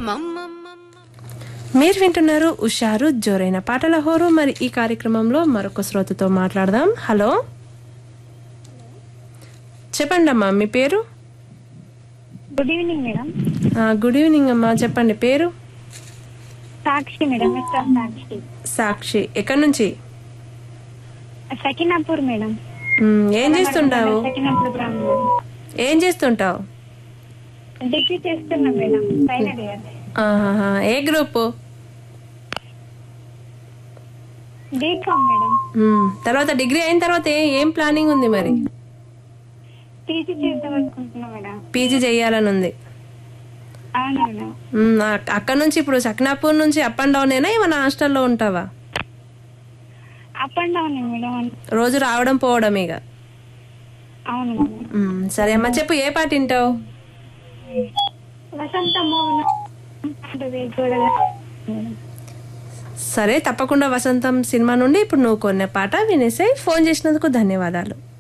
మీరు వింటున్నారు ఉషారు జోరైన పాటల హోరు మరి ఈ కార్యక్రమంలో మరొక శ్రోతతో మాట్లాడదాం హలో చెప్పండి అమ్మా మీ పేరు గుడ్ ఈవినింగ్ మేడం ఆ, గుడ్ ఈవినింగ్ అమ్మా చెప్పండి పేరు సాక్షి మేడం మిస్టర్ సాక్షి సాక్షి ఎక్కడి నుంచి సకినాపూర్ మేడం మ్, ఏం చేస్తుంటావు సకినాపూర్ గ్రామంలో ఏం చేస్తుంటావు డిగ్రీ చేస్తున్నా మేడం ఫైనల్ ఇయర్ ఆహాహా. ఏ గ్రూప్ బీకామ్ మేడం మ్, తర్వాత డిగ్రీ అయిన తర్వాత ఏ- ఏం ప్లానింగ్ ఉంది మరి పీజీ చేద్దాం అనుకుంటున్నా మేడం పీజీ చేయాలని ఉంది అవును మేడం మ్, అక్- అక్కడ నుంచి ఇప్పుడు సక్నాపూర్ నుంచి అప్ అండ్ డౌన్ అయినా ఏమైనా హాస్టల్లో ఉంటావా అప్ అండ్ డౌన్ మేడం రోజు రావడం పోవడం ఇక అవును మేడం మ్, సరే అమ్మా చెప్పు ఏ పాట వింటావు వసంత మోహన్ చూడగా మేడం సరే తప్పకుండా వసంతం సినిమా నుండి ఇప్పుడు నువ్వు కొన్న పాట వినేసాయి ఫోన్ చేసినందుకు ధన్యవాదాలు